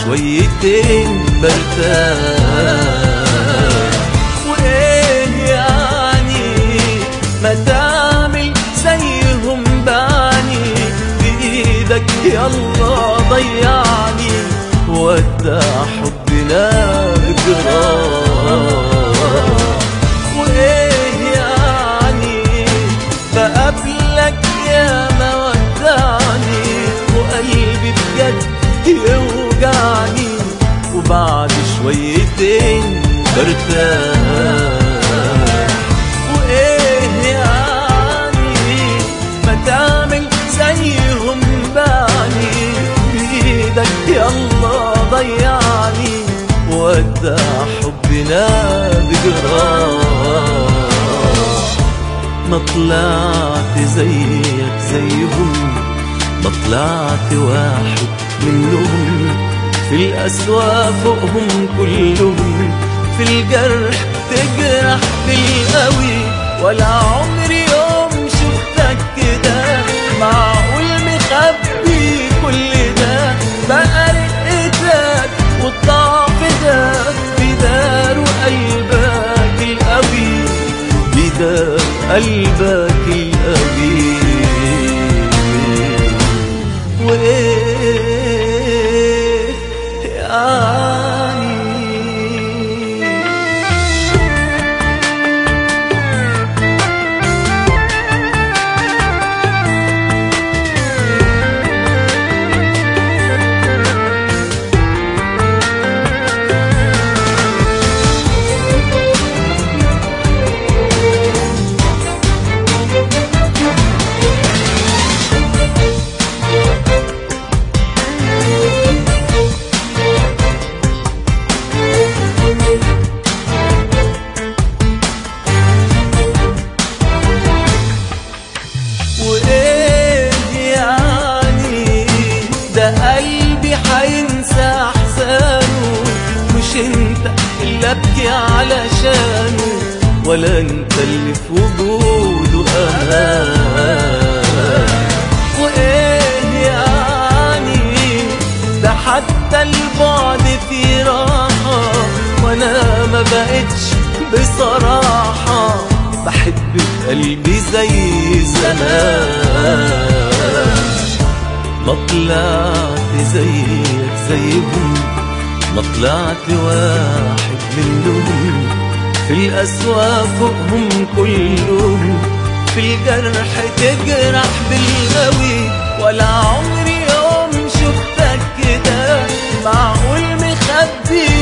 شويتين برتاح وايه يعني ما تعمل زيهم بعني بايدك يلا ضيعني ودع حبنا بجراح وايه يعني بقابلك يا ما ودعني وقلبي بجد يوجعني وبعد شويتين برتاح وايه يعني ما تعمل زيهم بعني بايدك يلا ضيعني ودع حبنا بجراح ما طلعت زيك زيهم ما طلعت واحد منهم في الأسوأ فوقهم كلهم في الجرح تجرح بالقوي ولا عمري يوم شفتك كده معقول مخبي كل ده بقى رقتك والضعف ده بدار قلبك القوي بدار قلبك القوي وايه يعني وايه يعني ده قلبي حينسى احزانه مش انت اللي ابكي علشانه ولا انت اللي في وجوده امان وايه يعني ده حتى البعد فيه راحة وانا ما بقتش بصراحة بحب بقلبي زي زمان ما طلعت زيك زيهم ما طلعت واحد منهم في الأسوأ فوقهم كلهم في الجرح تجرح بالقوي ولا عمري يوم شفتك كده معقول مخبي